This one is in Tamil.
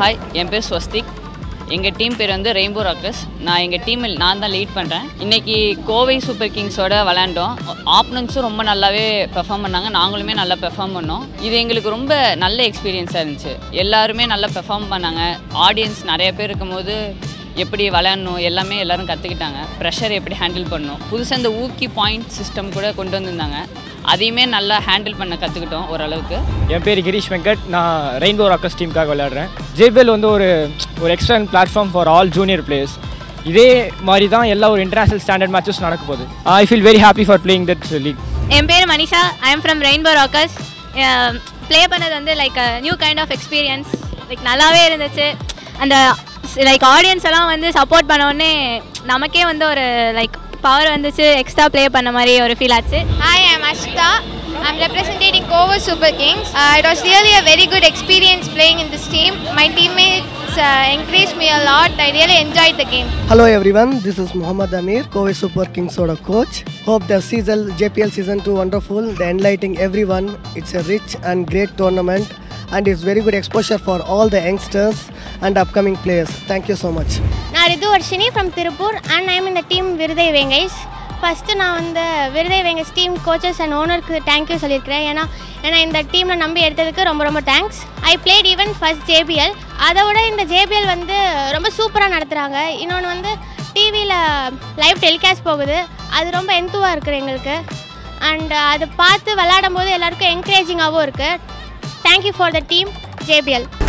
ஹாய் என் பேர் ஸ்வஸ்திக் எங்கள் டீம் பேர் வந்து ரெயின்போ ராக்கர்ஸ் நான் எங்கள் டீமில் நான் தான் லீட் பண்ணுறேன் இன்றைக்கி கோவை சூப்பர் கிங்ஸோட விளையாண்டோம் ஆப்னன்ஸும் ரொம்ப நல்லாவே பெர்ஃபார்ம் பண்ணாங்க நாங்களுமே நல்லா பெர்ஃபார்ம் பண்ணோம் இது எங்களுக்கு ரொம்ப நல்ல எக்ஸ்பீரியன்ஸாக இருந்துச்சு எல்லாருமே நல்லா பெர்ஃபார்ம் பண்ணாங்க ஆடியன்ஸ் நிறைய பேர் இருக்கும்போது எப்படி விளையாடணும் எல்லாமே எல்லாரும் கற்றுக்கிட்டாங்க ப்ரெஷர் எப்படி ஹேண்டில் பண்ணணும் புதுசாக இந்த ஊக்கி பாயிண்ட் சிஸ்டம் கூட கொண்டு வந்திருந்தாங்க அதையுமே நல்லா ஹேண்டில் பண்ண கற்றுக்கிட்டோம் ஓரளவுக்கு என் பேர் கிரீஷ் வெங்கட் நான் ரெயின்போ ராக்கர்ஸ் டீமுக்காக விளையாடுறேன் ஜேபிஎல் வந்து ஒரு ஒரு external platform for all junior players இதே மாதிரி தான் எல்லா ஒரு இன்டர்நேஷனல் ஸ்டாண்டர்ட் மேட்சஸ் நடக்க போகுது I feel very happy for playing that league என் பேர் Manisha I am from Rainbow Rockers play பண்ணது வந்து like new kind of experience like நல்லாவே இருந்துச்சு அந்த லைக் ஆடியன்ஸ் எல்லாம் வந்து சப்போர்ட் பண்ண உடனே நமக்கே வந்து ஒரு லைக் பவர் வந்துச்சு எக்ஸ்ட்ரா ப்ளே பண்ண மாதிரி ஒரு ஃபீல் ஆச்சு Hi, I'm Ashita. I'm representing Kovo Super Kings. Uh, it was really a very good experience playing in this team. My teammates uh, encouraged me a lot. I really enjoyed the game. Hello everyone, this is Muhammad Amir, Kobe Super Kings Soda coach. Hope the season JPL season 2 wonderful, the enlightening everyone. It's a rich and great tournament and it's very good exposure for all the youngsters and upcoming players. Thank you so much. நான் Ritu Varshini from Tiruppur and I'm இந்த டீம் விருதை வேங்கைஸ் ஃபஸ்ட்டு நான் வந்து Virudhai Vengais team coaches and ஓனருக்கு தேங்க்யூ சொல்லியிருக்கிறேன் ஏன்னா ஏன்னா இந்த டீமில் நம்பி எடுத்ததுக்கு ரொம்ப ரொம்ப thanks I played even first JPL அதை விட இந்த ஜேபிஎல் வந்து ரொம்ப சூப்பராக நடத்துகிறாங்க இன்னொன்று வந்து டிவியில் லைவ் டெலிகாஸ்ட் போகுது அது ரொம்ப எந்துவாக இருக்குது எங்களுக்கு அண்ட் அதை பார்த்து விளையாடும் போது எல்லாருக்கும் என்கரேஜிங்காகவும் இருக்குது thank you for the team JBL